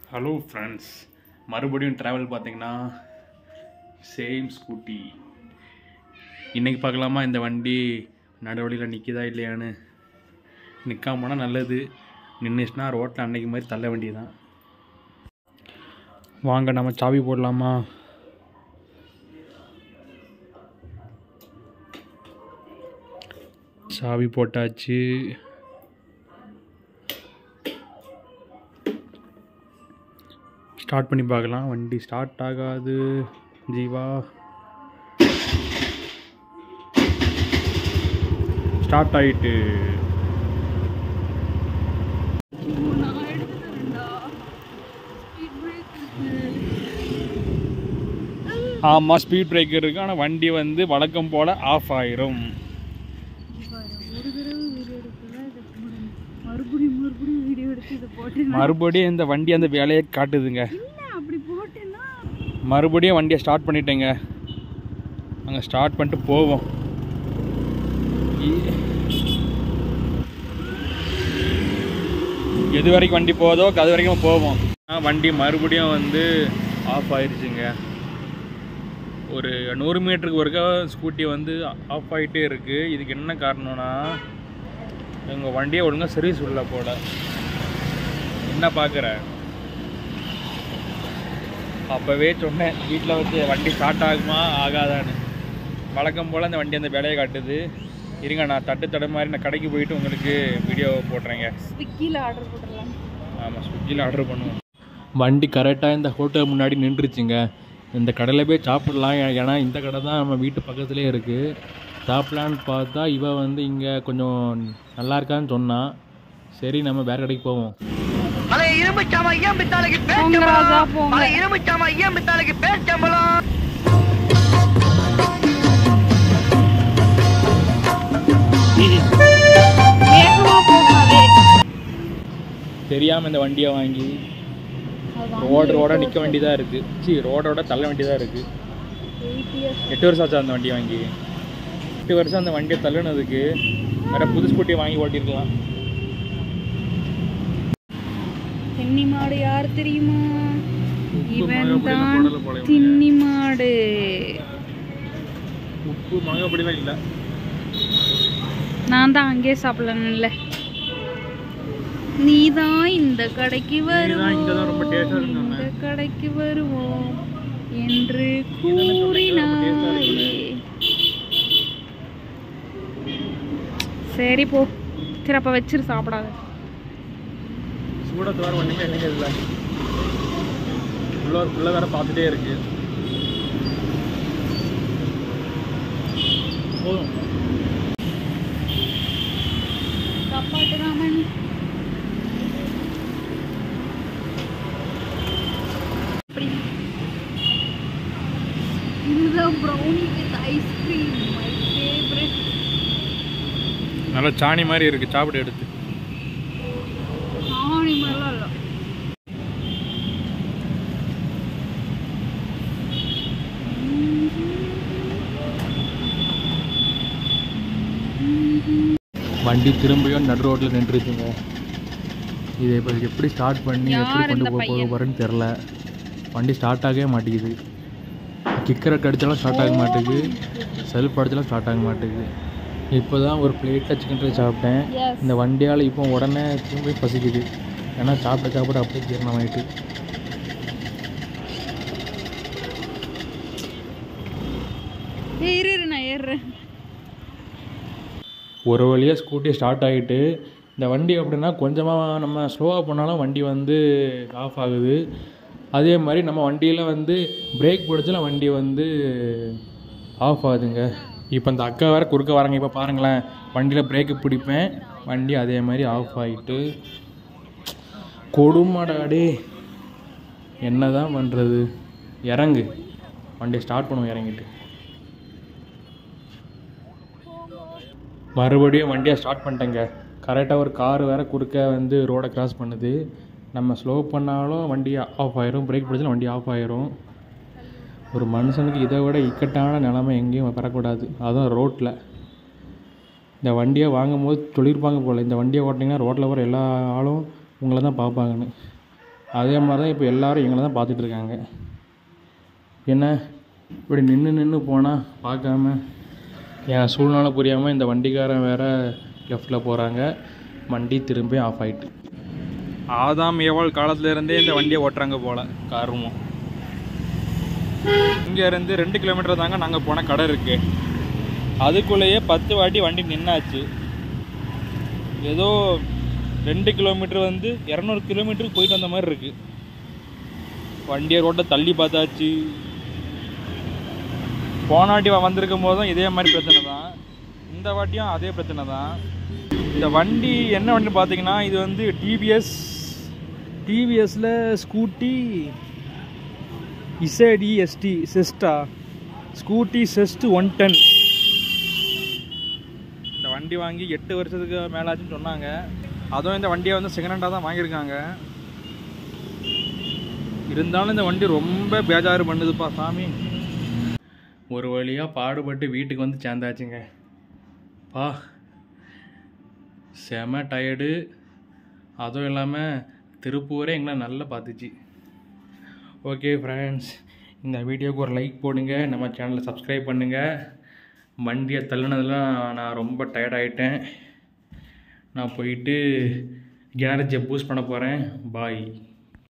Hello friends மறுபடியும் travel பார்த்தீங்கன்னா same scooty இன்றைக்கி பார்க்கலாமா இந்த வண்டி நடுவழியில் நிற்கிதா இல்லையான்னு நிற்காம போனால் நல்லது நின்றுச்சுன்னா ரோட்டில் அன்னைக்கு மாதிரி தள்ள வேண்டியதான் வாங்க நம்ம சாவி போடலாமா சாவி போட்டாச்சு ஸ்டார்ட் பண்ணி பார்க்கலாம் வண்டி ஸ்டார்ட் ஆகாது ஜீவா ஸ்டார்ட் ஆயிட்டு நான் எடுத்துட்டேன்டா ஸ்பீட் பிரேக் ஆமாம் ஸ்பீட் பிரேக்கர் இருக்குது ஆனால் வண்டி வந்து வழக்கம் போல் ஆஃப் ஆயிரும் ஒரு தடவை வீடியோ எடுக்கல இதை மறுபடியும் மறுபடியும் வீடியோ எடுத்து இதை போட்டேன் மறுபடியும் இந்த வண்டி அந்த வேலையை காட்டுதுங்க இல்லை அப்படி போட்டேன்னா மறுபடியும் வண்டியை ஸ்டார்ட் பண்ணிட்டேங்க அங்கே ஸ்டார்ட் பண்ணிட்டு போவோம் இ- எது வரைக்கும் வண்டி போதோ அது வரைக்கும் போவோம் ஆ, வண்டி மறுபடியும் வந்து ஆஃப் ஆயிடுச்சுங்க ஒரு நூறு மீட்டருக்கு ஒருக்கா ஸ்கூட்டி வந்து ஆஃப் ஆகிட்டே இருக்குது இதுக்கு என்ன காரணம்னா எங்கள் வண்டியை ஒழுங்காக சர்வீஸ் உள்ள போட என்ன பார்க்குற அப்போவே சொன்னேன் வீட்டில் வச்சு வண்டி ஸ்டார்ட் ஆகுமா ஆகாதான்னு வழக்கம் போல் அந்த வண்டி அந்த வேலையை காட்டுது இருங்க நான் தட்டு தட மாதிரி நான் கடைக்கு போயிட்டு உங்களுக்கு வீடியோ போடுறேங்க ஸ்விக்கியில் ஆர்டர் போட்டுடலாம் ஆமாம் ஸ்விக்கியில் ஆர்டர் பண்ணுவோம் வண்டி கரெக்டாக இந்த ஹோட்டல் முன்னாடி நின்றுச்சுங்க இந்த கடையில் போய் சாப்பிடலாம் ஏ- ஏன்னா இந்த கடை தான் நம்ம வீட்டு பக்கத்துலேயே இருக்குது சாப்பிட்லான்னு பார்த்தா இவ வந்து இங்கே கொஞ்சம் நல்லா இருக்கான்னு சொன்னா சரி நம்ம வேறு கடைக்கு போவோம் மலை இரும்புச்சாமா ஐயம் பித்தாளுக்கு பேர் போங்க ராஜா, போங்க. மலை இரும்புச்சாமா ஐயம் பித்தாளுக்கு பேர் சம்பளம் வேகமாக போகாதே தெரியாமல் இந்த வண்டியை வாங்கி ரோடு ரோட நிற்க வேண்டியதாக இருக்குது சி ரோடோட தள்ள வேண்டியதாக இருக்குது எயிட் இயர்ஸ் எட்டு வருஷம் ஆச்சு அந்த வண்டியை வாங்கி எட்டு வருஷம் அந்த வண்டியை தள்ளுனதுக்கு வேற புது ஸ்கூட்டி வாங்கி ஓட்டிருக்கலாம் தின்னி மாடு யார் தெரியுமா உப்பு இவன் மிளகா பொடியெல்லாம் தான் போடல போல இவனுங்க. தின்னி மாடு உப்பு மிளகா பொடிலாம் இல்லை நான் தான் அங்கேயே சாப்பிடலன்னுல நீ தான் இந்த கடைக்கு நீதான் இங்க தான் ரொம்ப taste ஆ வருவோம் இருக்குன்னு இந்த கடைக்கு வருவோம் என்று நீ தானே சொன்ன, இங்க தான் ரொம்ப taste ஆ கூறினாயே இருக்குன்னு. சரி போ சரி அப்ப வச்சிரு சாப்பிடாத சூடத்து வேறு ஒன்றுமே இல்லைங்க இதில் உள்ள ஒரு பிள்ளை வேற பார்த்துட்டே இருக்கு போதும் சாப்பாட்டு ராமன் அப்படி. இதுதான் brownie with ice cream my favourite நல்லா சாணி மாதிரி இருக்கு சாப்பிட்டு எடுத்து ஆணி மாதிரிலாம் இல்லை வண்டி திரும்பியும் நடு ரோட்டில் நின்றுச்சுங்க இதை இப்போ எப்படி ஸ்டார்ட் பண்ணி எப்படி யார் கொண்டு இந்த போக போக பையன்? போகிறேன்னு தெரில வண்டி ஸ்டார்ட் ஆகவே மாட்டேங்குது கிக்கரை கடிச்சாலும் ஸ்டார்ட் ஆக மாட்டேங்குது செல்ஃப் அடிச்சாலும் ஸ்டார்ட் ஆக மாட்டேங்குது இப்போ தான் ஒரு பிளேட்டில் சிக்கன் ரைஸ் சாப்பிட்டேன் Yes. இந்த வண்டியால் இப்போ உடனே திரும்பி பசிக்குது ஏன்னா சாப்பிட்ட சாப்பிட அப்படியே ஜீரணமாயிட்டு ஏய் இரு இரு நான் ஏறுறேன் ஒரு வழியாக ஸ்கூட்டி ஸ்டார்ட் ஆகிட்டு இந்த வண்டி அப்படின்னா கொஞ்சமாக நம்ம ஸ்லோவாக போனாலும் வண்டி வந்து ஆஃப் ஆகுது அதே மாதிரி நம்ம வண்டியில் வந்து பிரேக் பிடிச்சாலும் வண்டி வந்து ஆஃப் ஆகுதுங்க இப்போ இந்த அக்கா வேற குறுக்க வராங்க இப்போ பாருங்களேன் வண்டியில் பிரேக்கு பிடிப்பேன் வண்டி அதே மாதிரி ஆஃப் ஆகிட்டு கொடுமாடாடே என்ன தான் பண்ணுறது இறங்கு வண்டியை ஸ்டார்ட் பண்ணுவோம் இறங்கிட்டு மறுபடியும் வண்டியை ஸ்டார்ட் பண்ணிட்டேங்க கரெக்டாக ஒரு கார் வேறு குறுக்க வந்து ரோடை கிராஸ் பண்ணுது நம்ம ஸ்லோ பண்ணாலும் வண்டி ஆஃப் ஆயிரும் பிரேக் பிடிச்சாலும் வண்டி ஆஃப் ஆயிரும் ஒரு மனுஷனுக்கு இதை விட இக்கட்டான நிலைமை எங்கேயும் பெறக்கூடாது அதுவும் ரோட்டில் இந்த வண்டியை வாங்கும் போது சொல்லியிருப்பாங்க போல் இந்த வண்டியை ஓட்டினீங்கன்னா ரோட்டில் வர எல்லா ஆளும் உங்களை தான் பார்ப்பாங்கன்னு அதே மாதிரி தான் இப்போ எல்லோரும் எங்களை தான் பார்த்துட்டு இருக்காங்க என்ன இப்படி நின்று நின்று போனால் பார்க்காம என் சூழ்நிலை புரியாமல் இந்த வண்டிக்காரன் வேற லெஃப்டில் போகிறாங்க வண்டி திரும்பி ஆஃப் ஆயிட்டு ஆதாம் ஏவாள் காலத்துல இருந்தே இந்த வண்டியை ஓட்டுறாங்க போல் காருமும் இங்கே இருந்து ரெண்டு கிலோமீட்டர் தாங்க நாங்கள் போன கடை இருக்கு அதுக்குள்ளேயே பத்து வாட்டி வண்டி நின்னாச்சு ஏதோ ரெண்டு கிலோமீட்டர் வந்து இரநூறு கிலோமீட்டருக்கு போயிட்டு வந்த மாதிரி இருக்கு வண்டியை ரோட்டை தள்ளி பார்த்தாச்சு போன வாட்டி வந்திருக்கும் போதும் இதே மாதிரி பிரச்சனை தான் இந்த வாட்டியும் அதே பிரச்சனை தான் இந்த வண்டி என்ன வண்டி பார்த்தீங்கன்னா இது வந்து டிவிஎஸ் டிவிஎஸில் ஸ்கூட்டி இசடி எஸ்டி செஸ்டா ஸ்கூட்டி செஸ்ட் ஒன் டென் இந்த வண்டி வாங்கி எட்டு வருஷத்துக்கு மேலாச்சுன்னு சொன்னாங்க அதுவும் இந்த வண்டியை வந்து செகண்ட் ஹேண்டாக தான் வாங்கியிருக்காங்க இருந்தாலும் இந்த வண்டி ரொம்ப பேஜாரு பண்ணுதுப்பா சாமி ஒரு வழியாக பாடுபட்டு வீட்டுக்கு வந்து சேர்ந்தாச்சுங்க பா செம டயர்டு அதுவும் இல்லாமல் திருப்பூரே எங்களை நல்லா பார்த்துச்சு ஓகே ஃப்ரெண்ட்ஸ் இந்த வீடியோக்கு ஒரு லைக் போடுங்க நம்ம சேனலை சப்ஸ்கிரைப் பண்ணுங்கள் வண்டியை தள்ளுனதெல்லாம் நான் ரொம்ப டயர்ட் ஆகிட்டேன் நான் போயிட்டு எனர்ஜியை பூஸ்ட் பண்ண போகிறேன் பாய்